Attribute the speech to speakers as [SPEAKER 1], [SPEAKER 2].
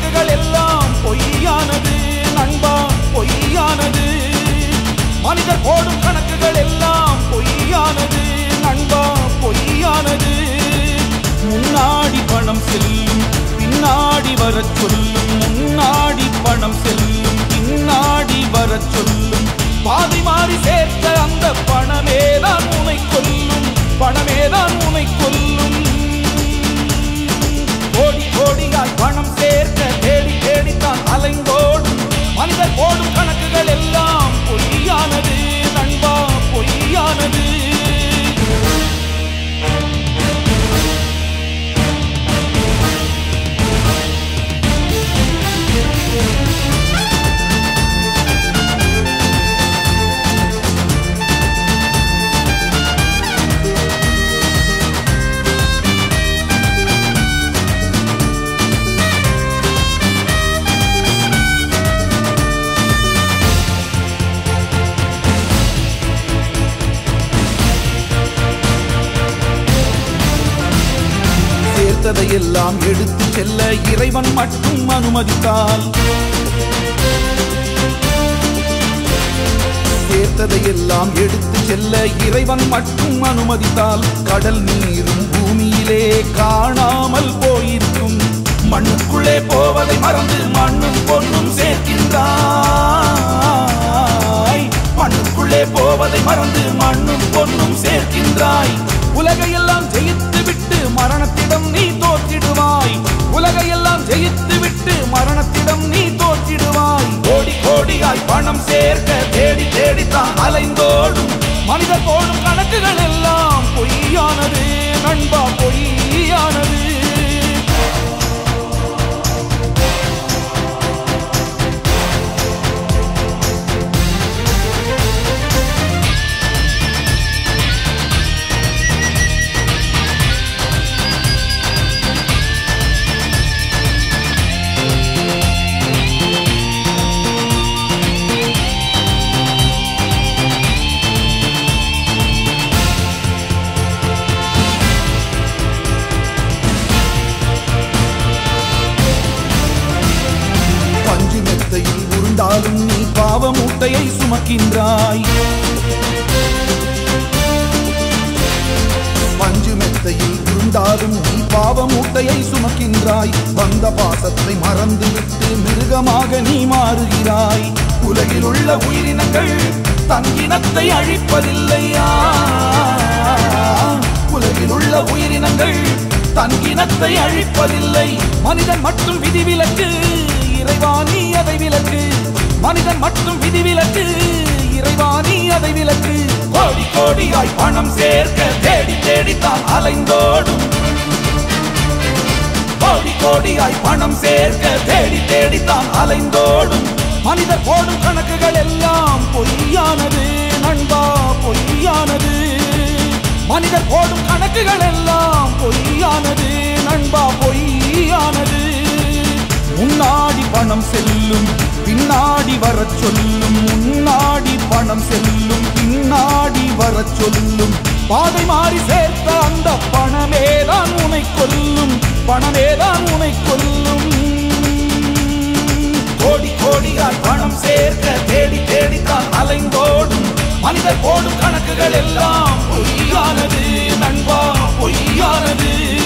[SPEAKER 1] கணக்குகள் எல்லாம் பொய்யானது நண்பா பொய்யானது மனிதர் போடும் கணக்குகள் எல்லாம் பொய்யானது நண்பா பொய்யானது முன்னாடி பணம் செல்லும் பின்னாடி வரச் சொல்லும் முன்னாடி பணம் செல்லும் பின்னாடி வரச் சொல்லும் பாதி மாறி சேர்த்த அந்த பணமே தான் உனை கொல்லும் பணமே தான் உனை கொல்லும் கோடி கோடியாய் பணம் சேர்க்க தேடி தேடித்தான் அலைந்தோடும் மனிதர் போடும் கணக்குகள் எல்லாம் பொய்யானது நண்பா பொய்யானது சேர்த்ததையெல்லாம் எடுத்து செல்ல இறைவன் மட்டும் அனுமதித்தால் சேர்த்ததையெல்லாம் எடுத்து செல்ல இறைவன் மட்டும் அனுமதித்தால் கடல் நீரும் பூமியிலே காணாமல் போயிருக்கும் மண்ணுக்குள்ளே போவதை மறந்து மண்ணும் பொன்னும் சேர்க்கின்றாய் மண்ணுக்குள்ளே போவதை மறந்து மண்ணும் பொன்னும் சேர்க்கின்றாய் உலகையெல்லாம் ஜெயித்து விட்டு மரணத்திடம் நீ தோற்றிடுவாய் உலகையெல்லாம் ஜெயித்து விட்டு மரணத்திடம் நீ தோற்றிடுவாய் கோடி கோடியாய் பணம் சேர்க்க தேடி தேடித்தான் அலைந்தோடும் மனிதர் போடும் கணக்குகள் எல்லாம் பொய்யானது நண்பா பொய்யானது பஞ்சு மெத்தையில் உருண்டாலும் நீ பாவ மூட்டையை சுமக்கின்றாய் பஞ்சு மெத்தையில் உருண்டாலும் நீ பாவ மூட்டையை சுமக்கின்றாய் வந்த பாசத்தை மறந்துவிட்டு மிருகமாக நீ மாறுகிறாய் உலகில் உள்ள உயிரினங்கள் தங்கினத்தை அழிப்பதில்லையா உலகில் உள்ள உயிரினங்கள் தங்கினத்தை அழிப்பதில்லை மனிதன் மட்டும் விதிவிலக்கு இறைவாணி அதை விலக்கு மனிதன் மட்டும் விதிவிலக்கு இறைவாணி அதை விலக்கு கோடி கோடியாய் பணம் சேர்க்க தேடி தேடித்தான் அலைந்தோடும் கோடி கோடியாய் பணம் சேர்க்க தேடி தேடித்தான் அலைந்தோடும் மனிதர் போடும் கணக்குகள் எல்லாம் பொய்யானது நண்பா பொய்யானது மனிதர் போடும் கணக்குகள் எல்லாம் பொய்யானது நண்பா பொய்யானது முன்னாடி பணம் செல்லும் பின்னாடி வரச் சொல்லும் முன்னாடி பணம் செல்லும் பின்னாடி வரச் சொல்லும் பாதை மாறி சேர்த்த அந்த பணமே தான் உனை கொல்லும் பணமே தான் உனை கொல்லும் கோடி கோடியாய் பணம் சேர்க்க தேடி தேடித்தான் அலைந்தோடும் மனிதர் போடும் கணக்குகள் எல்லாம் பொய்யானது நண்பா பொய்யானது